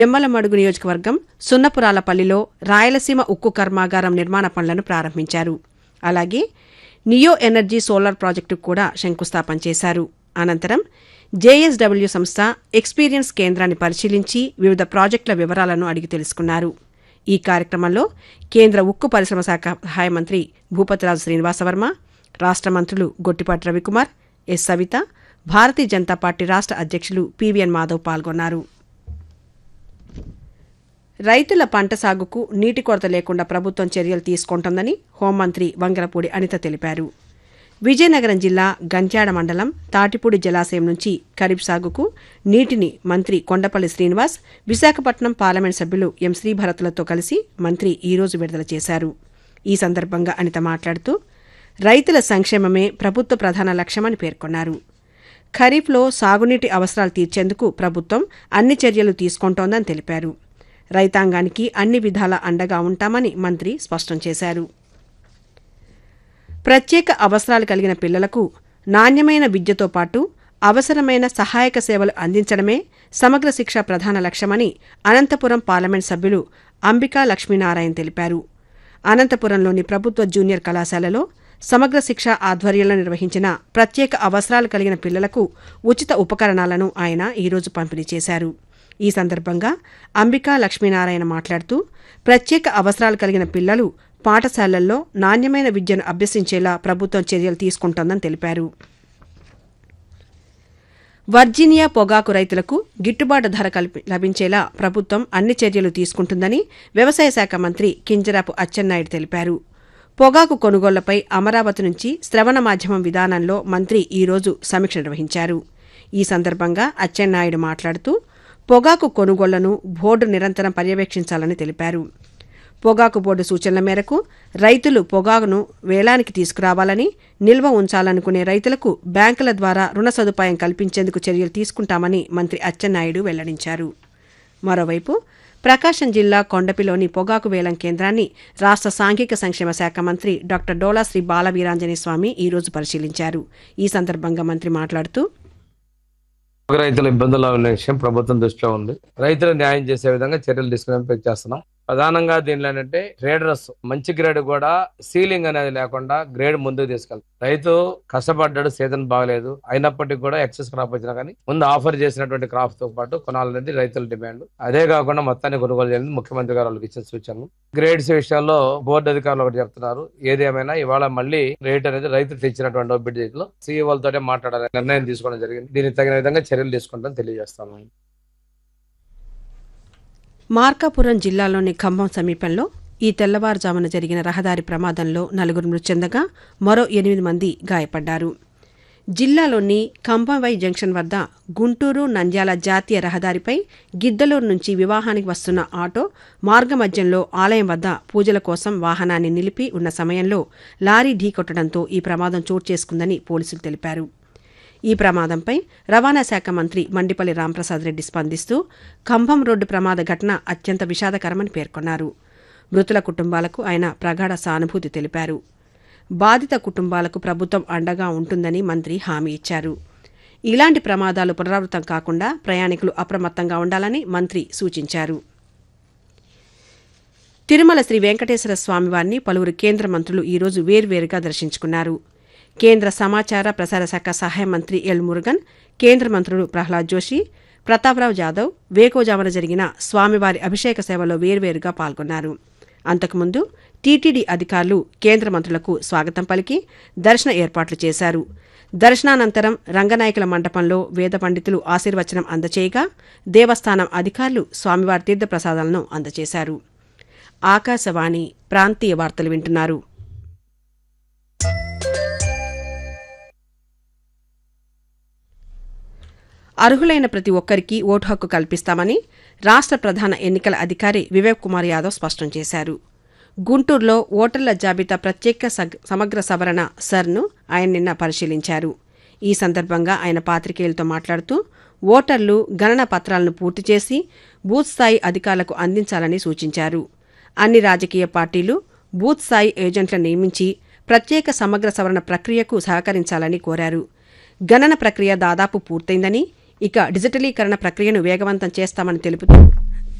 జమ్మలమడుగు నియోజకవర్గం సున్నపురాలపల్లిలో రాయలసీమ ఉక్కు కర్మాగారం నిర్మాణ పనులను ప్రారంభించారు అలాగే నియో ఎనర్జీ సోలార్ ప్రాజెక్టుకు కూడా శంకుస్థాపన చేశారు అనంతరం జేఎస్డబ్ల్యూ సంస్థ ఎక్స్పీరియన్స్ కేంద్రాన్ని పరిశీలించి వివిధ ప్రాజెక్టుల వివరాలను అడిగి తెలుసుకున్నారు ఈ కార్యక్రమంలో కేంద్ర ఉక్కు పరిశ్రమ శాఖ సహాయ మంత్రి భూపతిరాజు శ్రీనివాసవర్మ రాష్ట్ర మంత్రులు గొట్టిపాటి రవికుమార్ ఎస్ సవిత భారతీయ జనతా పార్టీ రాష్ట్ర అధ్యక్షులు పివిఎన్ మాధవ్ పాల్గొన్నారు రైతుల పంట సాగుకు నీటి కొరత లేకుండా ప్రభుత్వం చర్యలు తీసుకుంటోందని హోంమంత్రి వంగలపూడి అనిత తెలిపారు విజయనగరం జిల్లా గంజాడ మండలం తాటిపూడి జలాశయం నుంచి ఖరీఫ్ సాగుకు నీటిని మంత్రి కొండపల్లి శ్రీనివాస్ విశాఖపట్నం పార్లమెంట్ సభ్యులు ఎం శ్రీభరత్లతో కలిసి మంత్రి ఈరోజు విడుదల చేశారు ఈ సందర్భంగా అనిత మాట్లాడుతూ రైతుల సంక్షేమమే ప్రభుత్వ ప్రధాన లక్ష్యమని పేర్కొన్నారు ఖరీఫ్లో సాగునీటి అవసరాలు తీర్చేందుకు ప్రభుత్వం అన్ని చర్యలు తీసుకుంటోందని తెలిపారు రైతాంగానికి అన్ని విధాల అండగా ఉంటామని మంత్రి స్పష్టం చేశారు ప్రత్యేక అవసరాలు కలిగిన పిల్లలకు నాణ్యమైన విద్యతో పాటు అవసరమైన సహాయక సేవలు అందించడమే సమగ్ర శిక్ష ప్రధాన లక్ష్యమని అనంతపురం పార్లమెంట్ సభ్యులు అంబికా లక్ష్మీనారాయణ తెలిపారు అనంతపురంలోని ప్రభుత్వ జూనియర్ కళాశాలలో సమగ్ర శిక్ష ఆధ్వర్యంలో నిర్వహించిన ప్రత్యేక అవసరాలు కలిగిన పిల్లలకు ఉచిత ఉపకరణాలను ఆయన ఈరోజు పంపిణీ చేశారు ఈ సందర్భంగా అంబికా లక్ష్మీనారాయణ మాట్లాడుతూ ప్రత్యేక అవసరాలు కలిగిన పిల్లలు పాఠశాలల్లో నాణ్యమైన విద్యను అభ్యసించేలా ప్రభుత్వం చర్యలు తీసుకుంటోందని తెలిపారు వర్జీనియా పొగాకు రైతులకు గిట్టుబాటు ధర కల్పి లభించేలా ప్రభుత్వం అన్ని చర్యలు తీసుకుంటుందని వ్యవసాయ శాఖ మంత్రి కింజరాపు అచ్చెన్నాయుడు తెలిపారు పొగాకు కొనుగోళ్లపై అమరావతి నుంచి శ్రవణ మాధ్యమం విధానంలో మంత్రి ఈరోజు సమీక్ష నిర్వహించారు ఈ సందర్భంగా అచ్చెన్నాయుడు మాట్లాడుతూ పొగాకు కొనుగోళ్లను బోర్డు నిరంతరం పర్యవేక్షించాలని తెలిపారు పొగాకు బోర్డు సూచనల మేరకు రైతులు పొగాకును వేలానికి తీసుకురావాలని నిల్వ ఉంచాలనుకునే రైతులకు బ్యాంకుల ద్వారా రుణ సదుపాయం కల్పించేందుకు చర్యలు తీసుకుంటామని మంత్రి అచ్చెన్నాయుడు వెల్లడించారు మరోవైపు ప్రకాశం జిల్లా కొండపిలోని పొగాకు వేలం కేంద్రాన్ని రాష్ట్ర సాంఘిక సంక్షేమ శాఖ మంత్రి డాక్టర్ డోలా శ్రీ బాలవీరాంజనేయ స్వామి ఈరోజు పరిశీలించారు ఈ సందర్భంగా మంత్రి మాట్లాడుతూ రైతుల ఇబ్బందుల్లో ఉన్న విషయం ప్రభుత్వం దృష్టిలో ఉంది రైతులు న్యాయం చేసే విధంగా చర్యలు తీసుకునే చేస్తున్నాం ప్రధానంగా దీనిలో ఏంటంటే ట్రేడర్స్ మంచి గ్రేడ్ కూడా సీలింగ్ అనేది లేకుండా గ్రేడ్ ముందుకు తీసుకెళ్తాం రైతు కష్టపడ్డాడు సీజన్ బాగలేదు అయినప్పటికీ కూడా ఎక్సెస్ క్రాప్ వచ్చినా కానీ ముందు ఆఫర్ చేసినటువంటి క్రాప్ తో పాటు కొనాలనేది రైతుల డిమాండ్ అదే కాకుండా మొత్తాన్ని కొనుగోలు చేయాలని ముఖ్యమంత్రి గారు వాళ్ళకి ఇచ్చిన సూచనలు గ్రేడ్స్ విషయంలో బోర్డు అధికారులు ఒకటి చెప్తున్నారు ఏది ఏమైనా ఇవాళ మళ్ళీ రేట్ అనేది రైతు తెచ్చినటువంటి ఒబిడిలో సీఈఓలతోనే మాట్లాడాలని నిర్ణయం తీసుకోవడం జరిగింది దీనికి తగిన విధంగా చర్యలు తీసుకుంటామని తెలియజేస్తాను మార్కాపురం జిల్లాలోని ఖమ్మం సమీపంలో ఈ తెల్లవారుజామున జరిగిన రహదారి ప్రమాదంలో నలుగురు మృతి చెందగా మరో ఎనిమిది మంది గాయపడ్డారు జిల్లాలోని కంభంవై జంక్షన్ వద్ద గుంటూరు నంద్యాల జాతీయ రహదారిపై గిద్దలూరు నుంచి వివాహానికి వస్తున్న ఆటో మార్గమధ్యంలో ఆలయం వద్ద పూజల కోసం వాహనాన్ని నిలిపి ఉన్న సమయంలో లారీ ఢీకొట్టడంతో ఈ ప్రమాదం చోటు చేసుకుందని పోలీసులు తెలిపారు ఈ ప్రమాదంపై రవాణా శాఖ మంత్రి మండిపల్లి రాంప్రసాద్ రెడ్డి స్పందిస్తూ కంభం రోడ్డు ప్రమాద ఘటన అత్యంత విషాదకరమని పేర్కొన్నారు మృతుల కుటుంబాలకు ఆయన ప్రగాఢ సానుభూతి తెలిపారు బాధిత కుటుంబాలకు ప్రభుత్వం అండగా ఉంటుందని మంత్రి హామీ ఇచ్చారు ఇలాంటి ప్రమాదాలు పునరావృతం కాకుండా ప్రయాణికులు అప్రమత్తంగా ఉండాలని మంత్రి సూచించారు తిరుమల శ్రీ వెంకటేశ్వర స్వామివారిని పలువురు కేంద్ర మంత్రులు ఈరోజు వేర్వేరుగా దర్శించుకున్నారు కేంద్ర సమాచార ప్రసార శాఖ సహాయ మంత్రి ఎల్ మురుగన్ కేంద్ర మంత్రులు ప్రహ్లాద్ జోషి ప్రతాప్రావు జాదవ్ వేకోజామున జరిగిన స్వామివారి అభిషేక సేవలో వేర్వేరుగా పాల్గొన్నారు అంతకుముందు టీటీడీ అధికారులు కేంద్ర మంత్రులకు స్వాగతం పలికి దర్శన ఏర్పాట్లు చేశారు దర్శనానంతరం రంగనాయకుల మండపంలో వేద పండితులు ఆశీర్వచనం అందచేయగా దేవస్థానం అధికారులు స్వామివారి తీర్థప్రసాదాలను అందజేశారు ఆకాశవాణి ప్రాంతీయ వార్తలు వింటున్నారు అర్హులైన ప్రతి ఒక్కరికి ఓటు హక్కు కల్పిస్తామని రాష్ట్ర ప్రధాన ఎన్నికల అధికారి వివేక్ కుమార్ యాదవ్ స్పష్టం చేశారు గుంటూరులో ఓటర్ల జాబితా ప్రత్యేక సగ్- సమగ్ర సవరణ సర్ను ఆయన నిన్న పరిశీలించారు ఈ సందర్భంగా ఆయన పాత్రికేయులతో మాట్లాడుతూ ఓటర్లు గణన పత్రాలను పూర్తి చేసి బూత్ స్థాయి అధికారులకు అందించాలని సూచించారు అన్ని రాజకీయ పార్టీలు బూత్ స్థాయి ఏజెంట్లను నియమించి ప్రత్యేక సమగ్ర సవరణ ప్రక్రియకు సహకరించాలని కోరారు గణన ప్రక్రియ దాదాపు పూర్తయిందని ఇక డిజిటలీకరణ ప్రక్రియను వేగవంతం చేస్తామని తెలుపుతూ